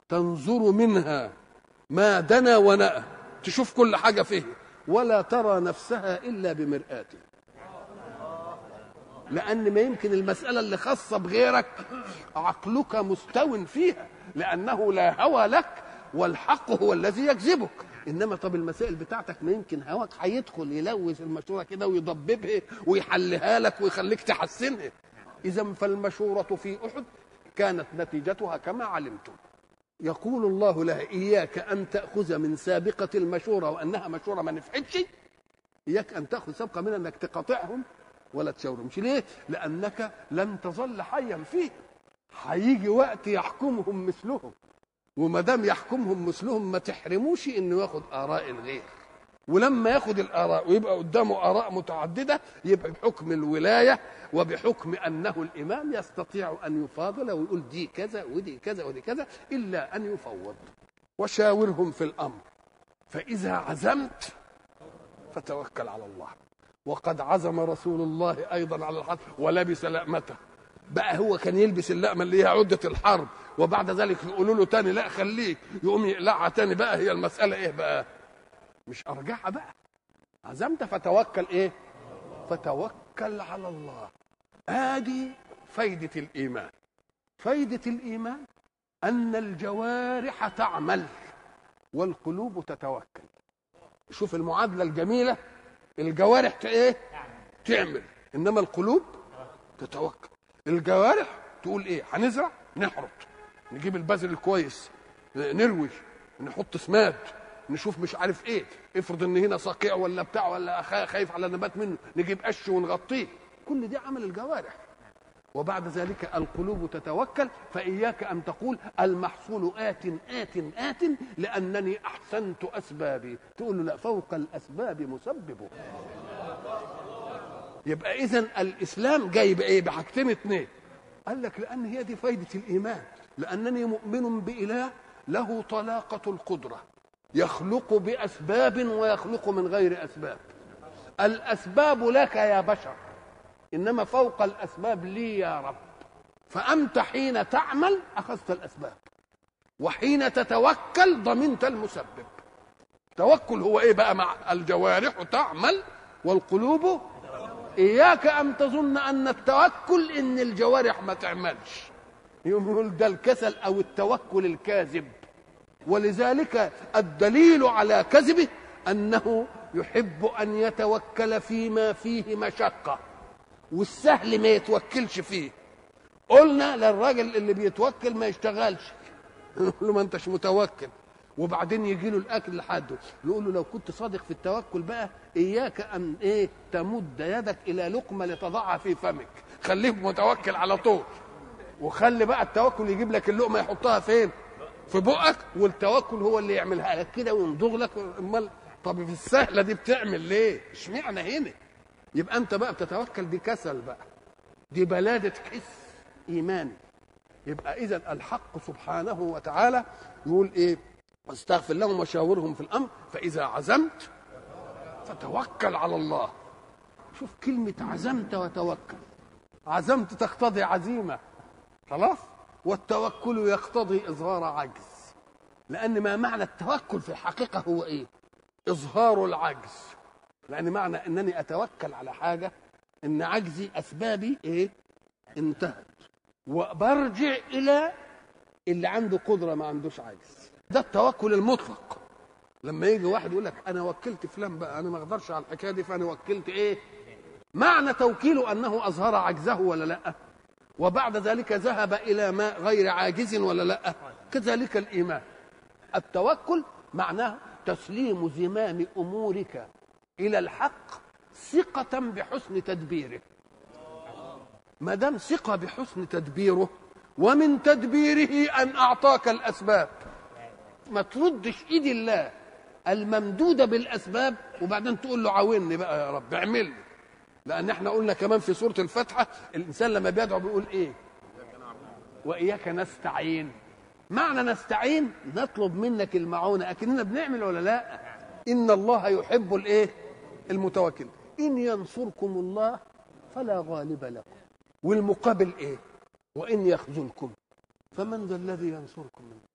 تنظر منها ما دنا ونأى تشوف كل حاجة فيه ولا ترى نفسها إلا بمرآته لأن ما يمكن المسألة اللي خاصة بغيرك عقلك مستو فيها لأنه لا هوى لك والحق هو الذي يجذبك انما طب المسائل بتاعتك ما يمكن هواك هيدخل يلوث المشوره كده ويضببها ويحلها لك ويخليك تحسنها اذا فالمشوره في احد كانت نتيجتها كما علمتم يقول الله لها اياك ان تاخذ من سابقه المشوره وانها مشوره ما نفعتش اياك ان تاخذ سابقه منها انك تقاطعهم ولا تشاورهمش ليه لانك لن تظل حيا فيه هيجي وقت يحكمهم مثلهم وما دام يحكمهم مثلهم ما تحرموش انه ياخد اراء الغير ولما ياخد الاراء ويبقى قدامه اراء متعدده يبقى بحكم الولايه وبحكم انه الامام يستطيع ان يفاضل ويقول دي كذا ودي كذا ودي كذا الا ان يفوض وشاورهم في الامر فاذا عزمت فتوكل على الله وقد عزم رسول الله ايضا على الحرب ولبس لأمته بقى هو كان يلبس اللقمه اللي هي عده الحرب وبعد ذلك يقولوا له تاني لا خليك يقوم يقلعها تاني بقى هي المساله ايه بقى مش ارجعها بقى عزمت فتوكل ايه فتوكل على الله ادي فايده الايمان فايده الايمان ان الجوارح تعمل والقلوب تتوكل شوف المعادله الجميله الجوارح ايه تعمل انما القلوب تتوكل الجوارح تقول ايه هنزرع نحرط نجيب البذر الكويس نروي نحط سماد نشوف مش عارف ايه افرض ان هنا صقيع ولا بتاع ولا خايف على نبات منه نجيب قش ونغطيه كل دي عمل الجوارح وبعد ذلك القلوب تتوكل فإياك أن تقول المحصول آت آت آت لأنني أحسنت أسبابي تقول له لا فوق الأسباب مسببه يبقى إذا الإسلام جاي بإيه بحاجتين اتنين قال لك لأن هي دي فايدة الإيمان لأنني مؤمن بإله له طلاقة القدرة يخلق بأسباب ويخلق من غير أسباب الأسباب لك يا بشر انما فوق الاسباب لي يا رب فانت حين تعمل اخذت الاسباب وحين تتوكل ضمنت المسبب توكل هو ايه بقى مع الجوارح تعمل والقلوب اياك ان تظن ان التوكل ان الجوارح ما تعملش يقول ده الكسل او التوكل الكاذب ولذلك الدليل على كذبه انه يحب ان يتوكل فيما فيه مشقه والسهل ما يتوكلش فيه قلنا للراجل اللي بيتوكل ما يشتغلش نقول له ما انتش متوكل وبعدين يجي له الاكل لحده يقول له لو كنت صادق في التوكل بقى اياك ان ايه تمد يدك الى لقمه لتضعها في فمك خليك متوكل على طول وخلي بقى التوكل يجيب لك اللقمه يحطها فين في بقك والتوكل هو اللي يعملها لك كده ويمضغ لك امال طب في السهله دي بتعمل ليه اشمعنى هنا يبقى انت بقى بتتوكل دي كسل بقى دي بلاده حس ايماني يبقى اذا الحق سبحانه وتعالى يقول ايه واستغفر لهم وشاورهم في الامر فاذا عزمت فتوكل على الله شوف كلمه عزمت وتوكل عزمت تقتضي عزيمه خلاص والتوكل يقتضي اظهار عجز لان ما معنى التوكل في الحقيقه هو ايه اظهار العجز لان معنى انني اتوكل على حاجه ان عجزي اسبابي ايه انتهت وبرجع الى اللي عنده قدره ما عندوش عجز ده التوكل المطلق لما يجي واحد يقول لك انا وكلت فلان بقى انا ما اقدرش على الحكايه دي فانا وكلت ايه معنى توكيله انه اظهر عجزه ولا لا وبعد ذلك ذهب الى ما غير عاجز ولا لا كذلك الايمان التوكل معناه تسليم زمام امورك الى الحق ثقة بحسن تدبيره ما دام ثقة بحسن تدبيره ومن تدبيره ان اعطاك الاسباب ما تردش ايد الله الممدودة بالاسباب وبعدين تقول له عاوني بقى يا رب اعمل لي لان احنا قلنا كمان في سورة الفاتحة الانسان لما بيدعو بيقول ايه واياك نستعين معنى نستعين نطلب منك المعونة اكننا بنعمل ولا لا ان الله يحب الايه المتوكل ان ينصركم الله فلا غالب لكم والمقابل ايه وان يخذلكم فمن ذا الذي ينصركم منه